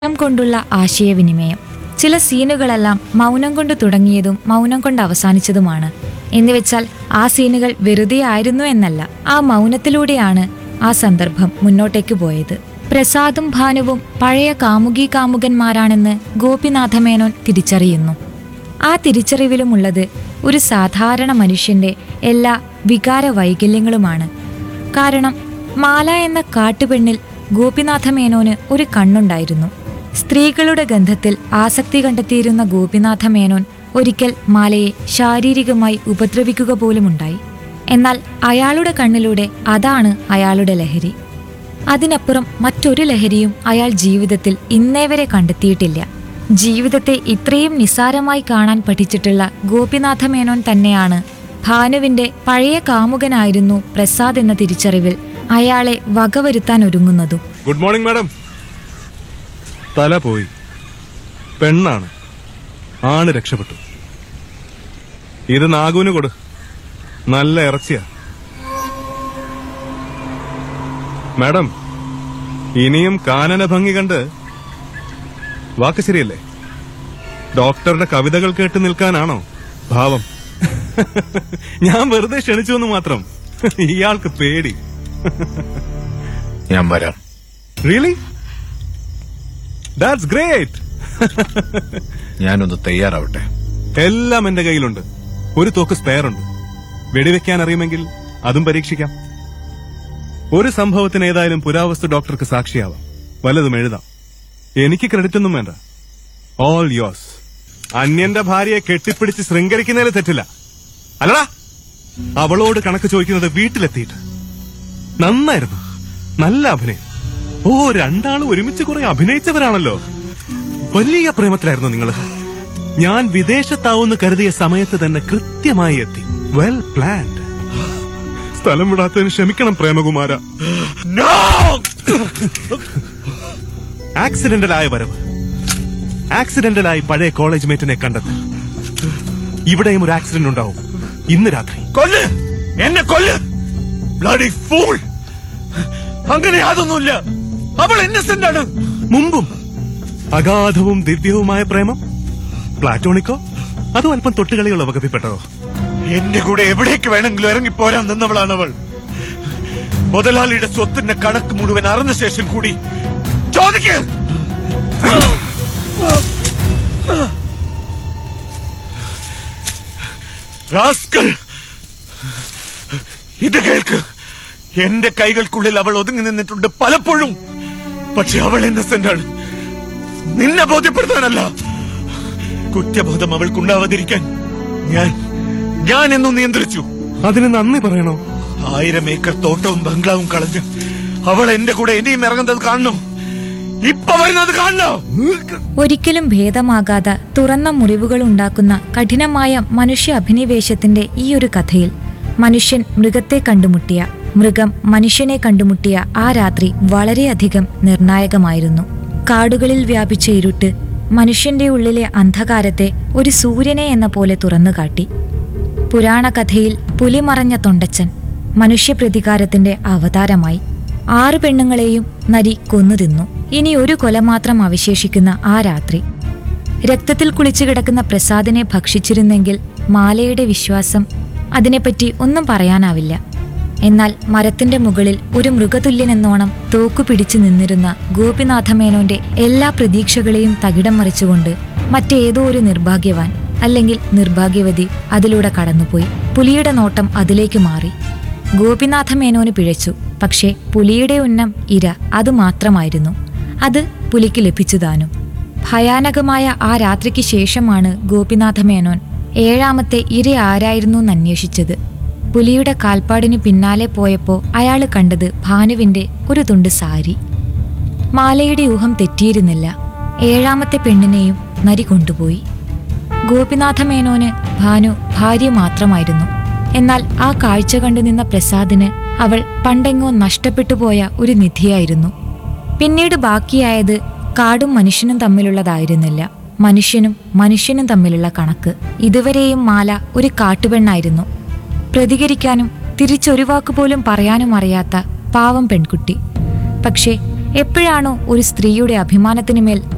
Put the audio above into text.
മൗനം കൊണ്ടുള്ള ആശയവിനിമയം ചില സീനുകളെല്ലാം മൗനം കൊണ്ട് തുടങ്ങിയതും മൗനം കൊണ്ട് അവസാനിച്ചതുമാണ് എന്നുവെച്ചാൽ ആ സീനുകൾ വെറുതെ ആയിരുന്നു എന്നല്ല ആ മൗനത്തിലൂടെയാണ് ആ സന്ദർഭം മുന്നോട്ടേക്ക് പോയത് പ്രസാദും ഭാനുവും പഴയ കാമുകി കാമുകന്മാരാണെന്ന് ഗോപിനാഥ മേനോൻ തിരിച്ചറിയുന്നു ആ തിരിച്ചറിവിലുമുള്ളത് ഒരു സാധാരണ മനുഷ്യന്റെ എല്ലാ വികാര വൈകല്യങ്ങളുമാണ് കാരണം മാല എന്ന കാട്ടുപെണ്ണിൽ ഗോപിനാഥ മേനോന് ഒരു കണ്ണുണ്ടായിരുന്നു സ്ത്രീകളുടെ ഗന്ധത്തിൽ ആസക്തി കണ്ടെത്തിയിരുന്ന ഗോപിനാഥ മേനോൻ ഒരിക്കൽ മാലയെ ശാരീരികമായി ഉപദ്രവിക്കുക പോലുമുണ്ടായി എന്നാൽ അയാളുടെ കണ്ണിലൂടെ അതാണ് അയാളുടെ ലഹരി അതിനപ്പുറം മറ്റൊരു ലഹരിയും അയാൾ ജീവിതത്തിൽ ഇന്നേ വരെ കണ്ടെത്തിയിട്ടില്ല ജീവിതത്തെ ഇത്രയും നിസ്സാരമായി കാണാൻ പഠിച്ചിട്ടുള്ള ഗോപിനാഥ മേനോൻ തന്നെയാണ് ഭാനുവിന്റെ പഴയ കാമുകനായിരുന്നു പ്രസാദ് എന്ന തിരിച്ചറിവിൽ അയാളെ വകവരുത്താൻ ഒരുങ്ങുന്നതും ഗുഡ് മോർണിംഗ് മാഡം തല പോയി പെണ്ണാണ് ആണ് രക്ഷപ്പെട്ടു ഇത് നാഗുവിന് കൊടു നല്ല ഇറച്ചിയാ മാഡം ഇനിയും കാനന ഭംഗി കണ്ട് വാക്ക് ശരിയല്ലേ ഡോക്ടറുടെ കവിതകൾ കേട്ട് നിൽക്കാനാണോ ഭാവം ഞാൻ വെറുതെ ക്ഷണിച്ചു എന്ന് മാത്രം ഇയാൾക്ക് പേടി ഞാൻ വരാം റിയലി ദാറ്റ്സ് ഗ്രേറ്റ് ഞാനൊന്ന് തയ്യാറാവട്ടെ എല്ലാം എന്റെ കയ്യിലുണ്ട് ഒരു തോക്ക് സ്പെയർ ഉണ്ട് വെടിവെക്കാൻ അറിയുമെങ്കിൽ അതും പരീക്ഷിക്കാം ഒരു സംഭവത്തിന് ഏതായാലും പുരാവസ്തു ഡോക്ടർക്ക് സാക്ഷിയാവാം വല്ലതും എഴുതാം എനിക്ക് ക്രെഡിറ്റ് ഒന്നും വേണ്ട ഓൾ യോസ് അന്യന്റെ ഭാര്യയെ കെട്ടിപ്പിടിച്ച് ശൃംഗരിക്കുന്നതിൽ തെറ്റില്ല അല്ലടാ അവളോട് കണക്ക് ചോദിക്കുന്നത് വീട്ടിലെത്തിയിട്ട് നന്നായിരുന്നു നല്ല അഭിനയം ഓ രണ്ടാളും ഒരുമിച്ച് കുറെ അഭിനയിച്ചവരാണല്ലോ വലിയ പ്രേമത്തിലായിരുന്നു നിങ്ങൾ ഞാൻ വിദേശത്താവെന്ന് കരുതിയ സമയത്ത് തന്നെ കൃത്യമായി എത്തി വെൽ പ്ലാൻഡ് സ്ഥലം വിടാത്തതിന് ക്ഷമിക്കണം പ്രേമകുമാര ആക്സിഡന്റലായ വരവ് ആക്സിഡന്റലായി പഴയ കോളേജ് മേറ്റിനെ കണ്ടെത്തി ഇവിടെയും ഒരു ആക്സിഡന്റ് ഉണ്ടാവും ഇന്ന് രാത്രി കൊല്ല് എന്നെ കൊല്ല് ബ്ലഡി ഫൂൾ അങ്ങനെ യാതൊന്നുമില്ല അവൾ ഇന്നസെന്റ് ആണ് മുമ്പും അഗാധവും ദിവ്യവുമായ പ്രേമം പ്ലാറ്റോണിക്കോ അതോ അല്പം തൊട്ടുകളിയുള്ള വകുപ്പിൽപ്പെട്ടതോ എന്റെ കൂടെ എവിടേക്ക് വേണമെങ്കിലും ഇറങ്ങി പോരാൻ നിന്നവളാണ് അവൾ മുതലാളിയുടെ സ്വത്തിന്റെ കണക്ക് മുഴുവൻ അറിഞ്ഞ ശേഷം കൂടി ചോദിക്ക് റാസ്കൽ ഇത് കേൾക്ക് എന്റെ കൈകൾക്കുള്ളിൽ അവൾ ഒതുങ്ങി നിന്നിട്ടുണ്ട് പലപ്പോഴും പക്ഷെ അവൾ ഇന്നസെന്റ് ആണ് നിന്നെ ബോധ്യപ്പെടുത്താനല്ല കുറ്റബോധം അവൾക്കുണ്ടാവാതിരിക്കാൻ ഞാൻ ഞാൻ എന്നും നിയന്ത്രിച്ചു അതിന് നന്ദി പറയണോ ആയിരം ഏക്കർ തോട്ടവും ബംഗ്ലാവും കളഞ്ഞ് അവൾ എന്റെ കൂടെ ഇനിയും ഇറങ്ങുന്നത് കാണണോ ഇപ്പൊ വരുന്നത് കാണണോ ഒരിക്കലും ഭേദമാകാത്ത തുറന്ന മുറിവുകൾ ഉണ്ടാക്കുന്ന കഠിനമായ മനുഷ്യ അഭിനിവേശത്തിന്റെ ഈ ഒരു കഥയിൽ മനുഷ്യൻ മൃഗത്തെ കണ്ടുമുട്ടിയ മൃഗം മനുഷ്യനെ കണ്ടുമുട്ടിയ ആ രാത്രി വളരെയധികം നിർണായകമായിരുന്നു കാടുകളിൽ വ്യാപിച്ച ഇരുട്ട് മനുഷ്യന്റെ ഉള്ളിലെ അന്ധകാരത്തെ ഒരു സൂര്യനെ എന്ന പോലെ തുറന്നുകാട്ടി പുരാണകഥയിൽ പുലിമറഞ്ഞ തൊണ്ടച്ചൻ മനുഷ്യപ്രതികാരത്തിന്റെ അവതാരമായി ആറ് പെണ്ണുങ്ങളെയും നരി കൊന്നു തിന്നു ഇനി ഒരു കൊല മാത്രം അവശേഷിക്കുന്ന ആ രാത്രി രക്തത്തിൽ കുളിച്ചു കിടക്കുന്ന പ്രസാദിനെ ഭക്ഷിച്ചിരുന്നെങ്കിൽ മാലയുടെ വിശ്വാസം അതിനെപ്പറ്റി ഒന്നും പറയാനാവില്ല എന്നാൽ മരത്തിന്റെ മുകളിൽ ഒരു മൃഗതുല്യനെന്നോണം തോക്കു പിടിച്ചു നിന്നിരുന്ന ഗോപിനാഥമേനോന്റെ എല്ലാ പ്രതീക്ഷകളെയും തകിടം മറിച്ചുകൊണ്ട് മറ്റേതോ ഒരു നിർഭാഗ്യവാൻ അല്ലെങ്കിൽ നിർഭാഗ്യവതി അതിലൂടെ കടന്നുപോയി പുലിയുടെ നോട്ടം അതിലേക്ക് മാറി ഗോപിനാഥ മേനോന് പിഴച്ചു പക്ഷേ പുലിയുടെ ഉന്നം ഇര അത് മാത്രമായിരുന്നു അത് പുലിക്ക് ലഭിച്ചു താനും ഭയാനകമായ ആ രാത്രിക്ക് ശേഷമാണ് ഗോപിനാഥ മേനോൻ ഏഴാമത്തെ ഇര ആരായിരുന്നു എന്നന്വേഷിച്ചത് പുലിയുടെ കാൽപ്പാടിന് പിന്നാലെ പോയപ്പോൾ അയാൾ കണ്ടത് ഭാനുവിന്റെ ഒരു തുണ്ട് സാരി മാലയുടെ ഊഹം തെറ്റിയിരുന്നില്ല ഏഴാമത്തെ പെണ്ണിനെയും നരി കൊണ്ടുപോയി ഗോപിനാഥ മേനോന് ഭാനു ഭാര്യ മാത്രമായിരുന്നു എന്നാൽ ആ കാഴ്ച കണ്ടു നിന്ന പ്രസാദിന് അവൾ പണ്ടെങ്ങോ നഷ്ടപ്പെട്ടു പോയ ഒരു നിധിയായിരുന്നു പിന്നീട് ബാക്കിയായത് കാടും മനുഷ്യനും തമ്മിലുള്ളതായിരുന്നില്ല മനുഷ്യനും മനുഷ്യനും തമ്മിലുള്ള കണക്ക് ഇതുവരെയും മാല ഒരു കാട്ടുപെണ്ണായിരുന്നു പ്രതികരിക്കാനും തിരിച്ചൊരു വാക്ക് പോലും പറയാനും അറിയാത്ത പാവം പെൺകുട്ടി പക്ഷേ എപ്പോഴാണോ ഒരു സ്ത്രീയുടെ അഭിമാനത്തിനുമേൽ